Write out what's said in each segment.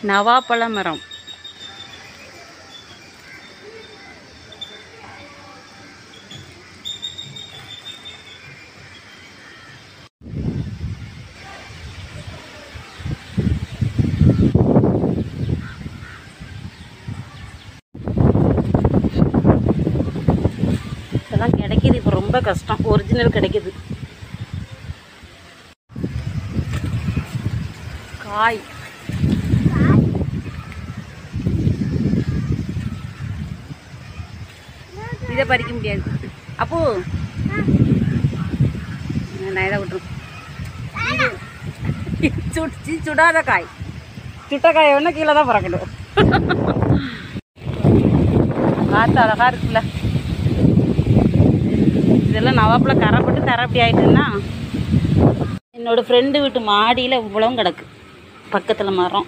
நவாப்பழ மரம் இதெல்லாம் கிடைக்கிது இப்போ ரொம்ப கஷ்டம் ஒரிஜினல் கிடைக்குது காய் இதை பறிக்க முடியாது அப்போ நான் இதை விட்டுரும் இது சுடிச்சு சுடாத காய் சுட்ட காய் வேணா கீழே தான் பறக்கணும் காற்று அழகா இருக்குல்ல இதெல்லாம் நவாப்பில் கரைப்பட்டு தரப்படி ஆயிட்டுன்னா என்னோட ஃப்ரெண்டு வீட்டு மாடியில் இவ்வளவும் கிடக்கு பக்கத்தில் மரம்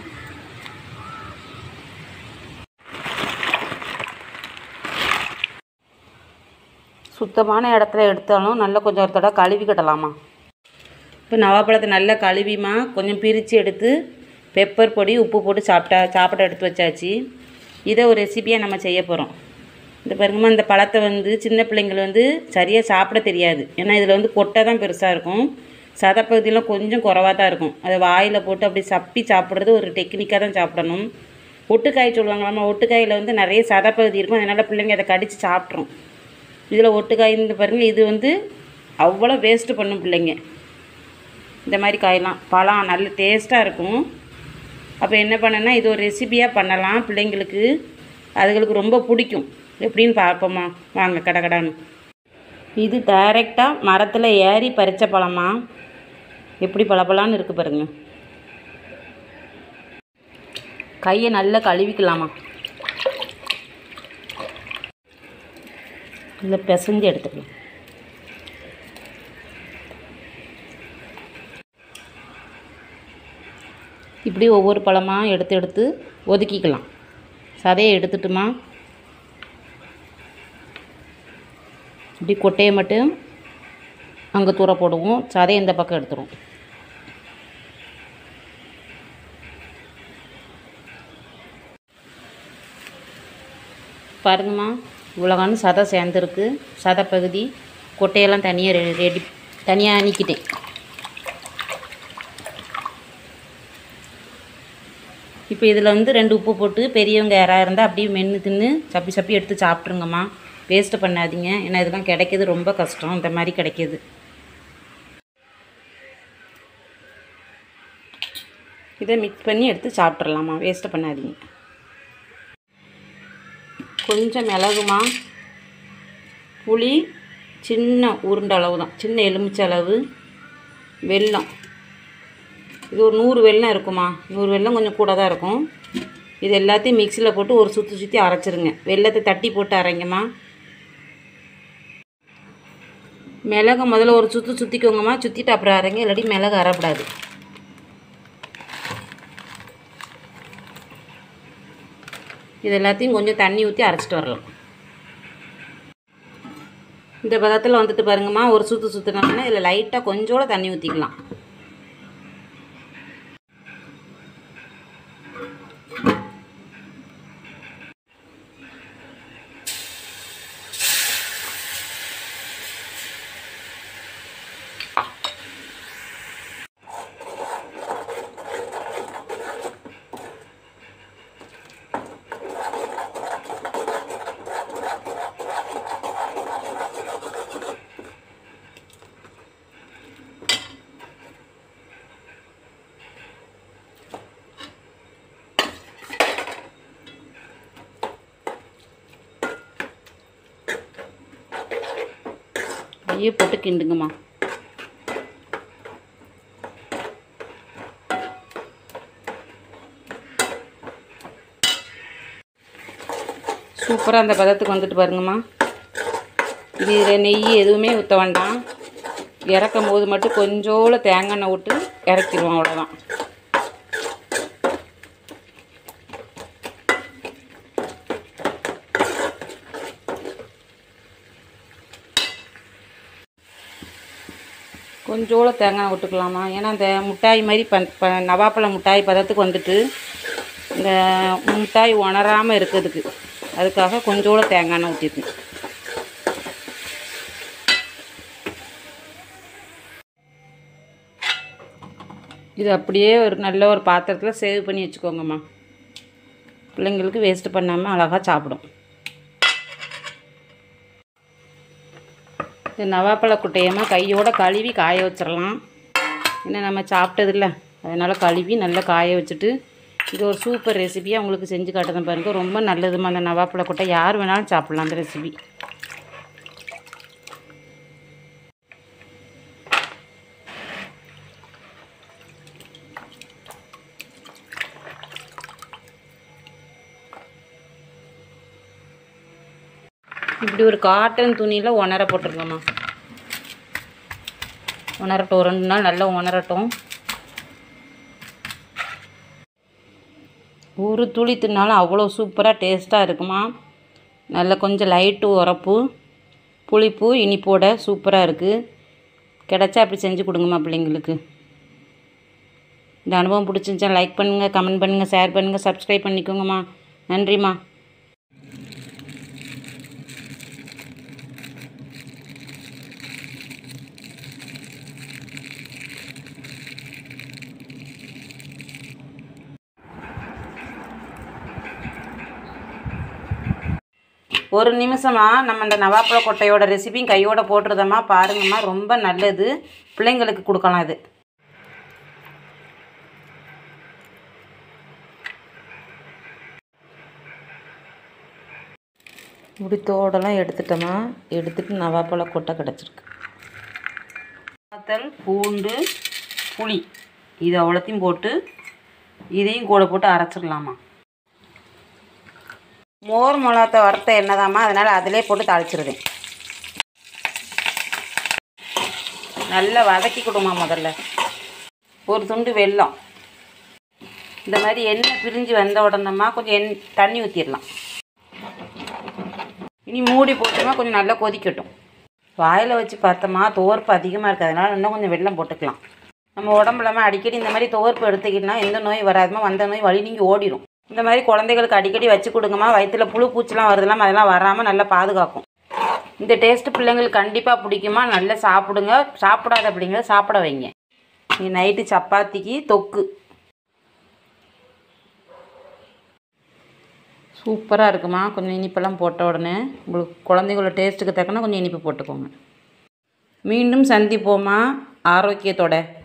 சுத்தமான இடத்துல எடுத்தாலும் நல்லா கொஞ்சம் ஒரு தடவை கழுவி கட்டலாமா இப்போ நவாப்பழத்தை நல்லா கழுவிமா கொஞ்சம் பிரித்து எடுத்து பெப்பர் பொடி உப்பு போட்டு சாப்பிட்டா சாப்பிட எடுத்து வச்சாச்சு இதை ஒரு ரெசிபியாக நம்ம செய்ய போகிறோம் இந்த பாருங்கம்மா இந்த பழத்தை வந்து சின்ன பிள்ளைங்கள் வந்து சரியாக சாப்பிட தெரியாது ஏன்னா இதில் வந்து கொட்டை தான் பெருசாக இருக்கும் சதப்பகுதியெலாம் கொஞ்சம் குறவாக தான் இருக்கும் அதை வாயில் போட்டு அப்படி சப்பி சாப்பிட்றது ஒரு டெக்னிக்காக தான் சாப்பிடணும் ஒட்டுக்காய் சொல்லுவாங்களாம்மா ஒட்டுக்காயில் வந்து நிறைய சதப்பகுதி இருக்கும் அதனால் பிள்ளைங்க அதை கடித்து சாப்பிட்ரும் இதில் ஒட்டுக்காய் இந்த பாருங்க இது வந்து அவ்வளோ வேஸ்ட்டு பண்ணும் பிள்ளைங்க இந்த மாதிரி காயெல்லாம் பழம் நல்ல டேஸ்ட்டாக இருக்கும் அப்போ என்ன பண்ணேன்னா இது ஒரு ரெசிபியாக பண்ணலாம் பிள்ளைங்களுக்கு அதுகளுக்கு ரொம்ப பிடிக்கும் எப்படின்னு பார்ப்போம்மா வாங்க கடை கடான்னு இது டைரெக்டாக மரத்தில் ஏறி பறித்த பழமா எப்படி பளபளன்னு இருக்குது பாருங்க கையை நல்லா கழுவிக்கலாமா இல்லை பிசைஞ்சு எடுத்துக்கலாம் இப்படி ஒவ்வொரு பழமாக எடுத்து எடுத்து ஒதுக்கிக்கலாம் சதையை எடுத்துட்டுமா இப்படி கொட்டையை மட்டும் அங்கே தூர போடுவோம் சதையை இந்த பக்கம் எடுத்துருவோம் பாருங்கம்மா இவ்வளோகானு சதை சேர்ந்துருக்கு சதை பகுதி கொட்டையெல்லாம் தனியாக ரெ ரெடி தனியாக நீக்கிட்டேன் இப்போ இதில் வந்து ரெண்டு உப்பு போட்டு பெரியவங்க யாராக இருந்தால் அப்படியே மென்று தின்னு சப்பி சப்பி எடுத்து சாப்பிட்ருங்கம்மா வேஸ்ட்டு பண்ணாதீங்க ஏன்னா இதெல்லாம் கிடைக்கிறது ரொம்ப கஷ்டம் இந்த மாதிரி கிடைக்கிது இதை மிக்ஸ் பண்ணி எடுத்து சாப்பிட்றலாமா வேஸ்ட்டு பண்ணாதீங்க கொஞ்சம் மிளகுமா புளி சின்ன உருண்டை அளவு தான் சின்ன எலுமிச்சை அளவு வெல்லம் இது ஒரு நூறு வெல்லம் இருக்குமா நூறு வெல்லம் கொஞ்சம் கூட தான் இருக்கும் இது எல்லாத்தையும் மிக்சியில் போட்டு ஒரு சுற்றி சுற்றி அரைச்சிருங்க வெல்லத்தை தட்டி போட்டு அரைங்கம்மா மிளகு முதல்ல ஒரு சுற்று சுற்றிக்கோங்கம்மா சுற்றிட்டு அப்புறம் அரைங்க இல்லாட்டி மிளகு அரைப்படாது இது எல்லாத்தையும் கொஞ்சம் தண்ணி ஊற்றி அரைச்சிட்டு வரலாம் இந்த பதத்தில் வந்துட்டு பாருங்கம்மா ஒரு சுற்று சுற்றினோம்னா இதில் லைட்டாக கொஞ்சோட தண்ணி ஊற்றிக்கலாம் அப்படியே போட்டு கிண்டுங்கம்மா சூப்பராக அந்த பதத்துக்கு வந்துட்டு பாருங்கம்மா இது இதில் நெய் எதுவுமே ஊற்ற வேண்டாம் இறக்கும் போது மட்டும் கொஞ்சோல தேங்காய் எண்ணெய் விட்டு இறக்கிடுவோம் அவ்வளோதான் கொஞ்சோல தேங்காய் விட்டுக்கலாமா ஏன்னா அந்த முட்டாய் மாதிரி ப ப நவாப்பழம் முட்டாய் பதத்துக்கு வந்துட்டு இந்த மிட்டாய் உணராமல் இருக்கிறதுக்கு அதுக்காக கொஞ்சோட தேங்காய் எண்ணெய் ஊற்றிருக்கேன் இது அப்படியே ஒரு நல்ல ஒரு பாத்திரத்தில் சேவ் பண்ணி வச்சுக்கோங்கம்மா பிள்ளைங்களுக்கு வேஸ்ட் பண்ணாமல் அழகாக சாப்பிடும் இந்த நவாப்பழ குட்டையமாக கையோட கழுவி காய வச்சிடலாம் ஏன்னா நம்ம சாப்பிட்டதில்ல அதனால் கழுவி நல்லா காய வச்சுட்டு இது ஒரு சூப்பர் ரெசிபியாக உங்களுக்கு செஞ்சு காட்டுறேன் பாருங்கள் ரொம்ப நல்லதுமா அந்த நவாப்பழ கொட்டை யார் வேணாலும் சாப்பிட்லாம் அந்த ரெசிபி இப்படி ஒரு காட்டன் துணியில் உணர போட்டுருங்கம்மா உணரட்டும் ஒரு ரெண்டு நாள் நல்லா உணரட்டும் ஒரு துளி தின்னாலும் அவ்வளோ சூப்பராக டேஸ்ட்டாக இருக்குமா நல்ல கொஞ்சம் லைட்டு உரப்பு புளிப்பு இனிப்போட சூப்பராக இருக்குது கிடச்சா அப்படி செஞ்சு கொடுங்கம்மா பிள்ளைங்களுக்கு இந்த அனுபவம் பிடிச்சிருந்துச்சா லைக் பண்ணுங்கள் கமெண்ட் பண்ணுங்கள் ஷேர் பண்ணுங்கள் சப்ஸ்கிரைப் பண்ணிக்கோங்கம்மா நன்றிம்மா ஒரு நிமிஷமா நம்ம இந்த நவாப்பழ கொட்டையோட ரெசிபியும் கையோட போட்டுருதம்மா பாருங்கம்மா ரொம்ப நல்லது பிள்ளைங்களுக்கு கொடுக்கலாம் இது இப்படி தோடெல்லாம் எடுத்துட்டோமா எடுத்துட்டு நவாப்பழ கொட்டை கிடச்சிருக்கு வத்தல் பூண்டு புளி இது அவ்வளோத்தையும் போட்டு இதையும் கூட போட்டு அரைச்சிடலாமா மோர் மிளகாத்த வறுத்த எண்ணெய்தாம்மா அதனால் அதிலே போட்டு தாளிச்சிருவேன் நல்லா வதக்கி கொடுமா முதல்ல ஒரு துண்டு வெல்லம் இந்த மாதிரி எண்ணெய் பிரிஞ்சு வந்த உடனேம்மா கொஞ்சம் எண் தண்ணி ஊற்றிடலாம் இனி மூடி போட்டோமா கொஞ்சம் நல்லா கொதிக்கட்டும் வாயில் வச்சு பார்த்தோமா துவர்ப்பு அதிகமாக இருக்குது அதனால் இன்னும் கொஞ்சம் வெல்லம் போட்டுக்கலாம் நம்ம உடம்புலாம அடிக்கடி இந்த மாதிரி துவர்ப்பு எடுத்துக்கிட்டோம்னா எந்த நோய் வராதுமா வந்த நோய் வழி நீங்கி ஓடிடும் இந்த மாதிரி குழந்தைகளுக்கு அடிக்கடி வச்சு கொடுங்கம்மா வயிற்றில் புழு பூச்சிலாம் வருதுலாம் அதெல்லாம் வராமல் நல்லா பாதுகாக்கும் இந்த டேஸ்ட்டு பிள்ளைங்களுக்கு கண்டிப்பாக பிடிக்குமா நல்லா சாப்பிடுங்க சாப்பிடாத அப்படிங்கிறத சாப்பிட வைங்க நீ நைட்டு சப்பாத்திக்கு தொக்கு சூப்பராக இருக்குமா கொஞ்சம் இனிப்பெல்லாம் போட்ட உடனே உங்களுக்கு குழந்தைங்களோட டேஸ்ட்டுக்கு தக்கன கொஞ்சம் இனிப்பு போட்டுக்கோங்க மீண்டும் சந்திப்போமா ஆரோக்கியத்தோட